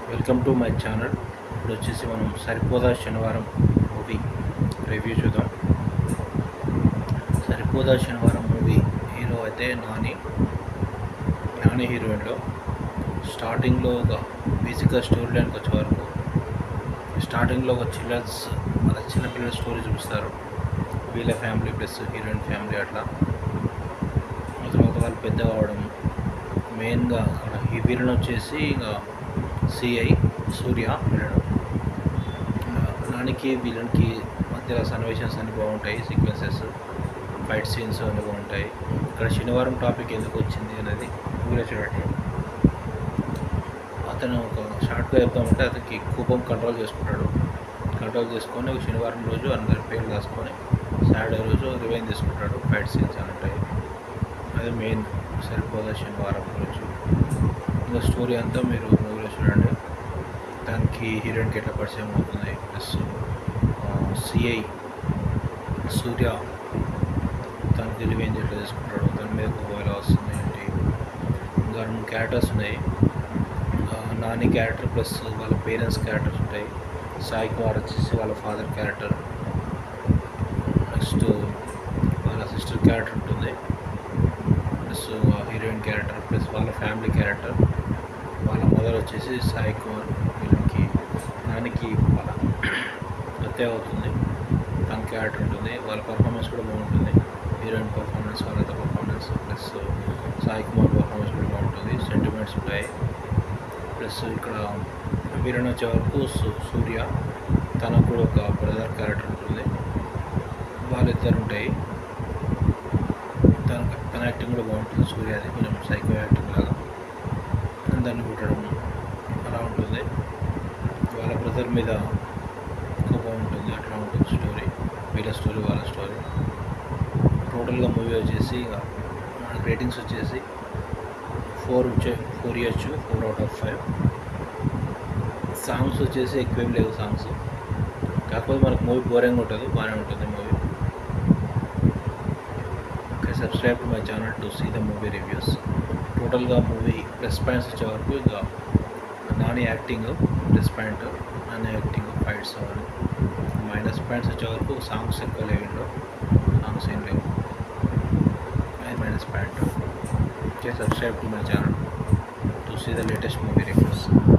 welcome to my channel ఇప్పుడు వచ్చేసి మనం సరిపోదా శనివారం మూవీ రివ్యూ చూద్దాం సరిపోదా శనివారం మూవీ హీరో అయితే నాని నాని హీరోయిన్లో స్టార్టింగ్లో ఒక బేసిక్గా స్టోరీ లైన్కి వచ్చే వరకు స్టార్టింగ్లో ఒక చిల్డ్రన్స్ అలా చిన్నపిల్లల స్టోరీ చూపిస్తారు వీళ్ళ ఫ్యామిలీ ప్లస్ హీరోయిన్ ఫ్యామిలీ అట్లా ఆ తర్వాత వాళ్ళు పెద్ద కావడం మెయిన్గా అక్కడ ఈ వీళ్ళని వచ్చేసి ఇంకా సిఐ సూర్య వీళ్ళను నానికి వీళ్ళకి మధ్య సన్నివేషన్స్ అన్ని బాగుంటాయి సీక్వెన్సెస్ ఫైట్ సీన్స్ అన్ని బాగుంటాయి ఇక్కడ శనివారం టాపిక్ ఎందుకు వచ్చింది అనేది ఊరే చూడండి అతను ఒక షార్ట్గా చెప్తామంటే అతనికి కోపం కంట్రోల్ చేసుకుంటాడు కంట్రోల్ చేసుకొని ఒక శనివారం రోజు అందరి పేర్లు రాసుకొని సాటర్డే రోజు రివైన్ తీసుకుంటాడు ఫైట్ సీన్స్ అని ఉంటాయి అది మెయిన్ సరిపోదా శనివారం గురించి ఇంకా స్టోరీ అంతా మీరు మూవీలో చూడండి దానికి హీరోయిన్కి ఎట్లా పరిచయం అవుతుంది ప్లస్ సిఐ సూర్య తనకి రివెంజ్ ఎట్లా తీసుకుంటాడు దాని మీద కోపం ఎలా వస్తుంది ఏంటి ఇంకా రెండు క్యారెక్టర్స్ ఉన్నాయి ఆ, నాని క్యారెక్టర్ ప్లస్ వాళ్ళ పేరెంట్స్ క్యారెక్టర్స్ ఉంటాయి సాయి కుమార్ వచ్చేసి వాళ్ళ ఫాదర్ క్యారెక్టర్ నెక్స్ట్ వాళ్ళ సిస్టర్ క్యారెక్టర్ ఉంటుంది ప్లస్ హీరోయిన్ క్యారెక్టర్ ప్లస్ వాళ్ళ ఫ్యామిలీ క్యారెక్టర్ వాళ్ళ మదర్ వచ్చేసి సాయి కుమార్ వీళ్ళకి నానికి వాళ్ళ హత్య అవుతుంది తన క్యారెక్టర్ ఉంటుంది వాళ్ళ పర్ఫార్మెన్స్ కూడా బాగుంటుంది హీరోయిన్ పర్ఫార్మెన్స్ వాళ్ళతో performance plus Sai Kumar performance కూడా బాగుంటుంది సెంటిమెంట్స్ ఉంటాయి ప్లస్ ఇక్కడ వీరన్ వచ్చే వరకు సు- సూర్య తనకు కూడా ఒక బ్రదర్ క్యారెక్టర్ ఉంటుంది వాళ్ళిద్దరు ఉంటాయి తన తన యాక్టింగ్ కూడా బాగుంటుంది సూర్యది కొంచెం సైకో యాక్టింగ్ లాగా దాన్ని కుట్టడం అలా ఉంటుంది వాళ్ళ బ్రదర్ మీద కోపం ఉంటుంది అట్లా ఉంటుంది స్టోరీ వీళ్ళ స్టోరీ వాళ్ళ స్టోరీ టోటల్గా మూవీ వచ్చేసి ఇక మనకి రేటింగ్స్ వచ్చేసి ఫోర్ వచ్చే ఫోర్ ఇవ్వచ్చు four out of five songs వచ్చేసి ఎక్కువేం లేవు సాంగ్స్ కాకపోతే మనకు మూవీ బోరింగ్ ఉంటుంది బాగానే ఉంటుంది movie okay subscribe to my channel to see the movie reviews టోటల్గా మూవీ ప్లస్ పాయింట్స్ వచ్చే వరకు ఇక Nani acting plus point Nani acting fights అవన్నీ మైనస్ పాయింట్స్ వచ్చే వరకు సాంగ్స్ ఎక్కువ లేవు ఇంట్లో సాంగ్స్ ఏం లేవు అది minus point okay subscribe to my channel to see the latest movie reviews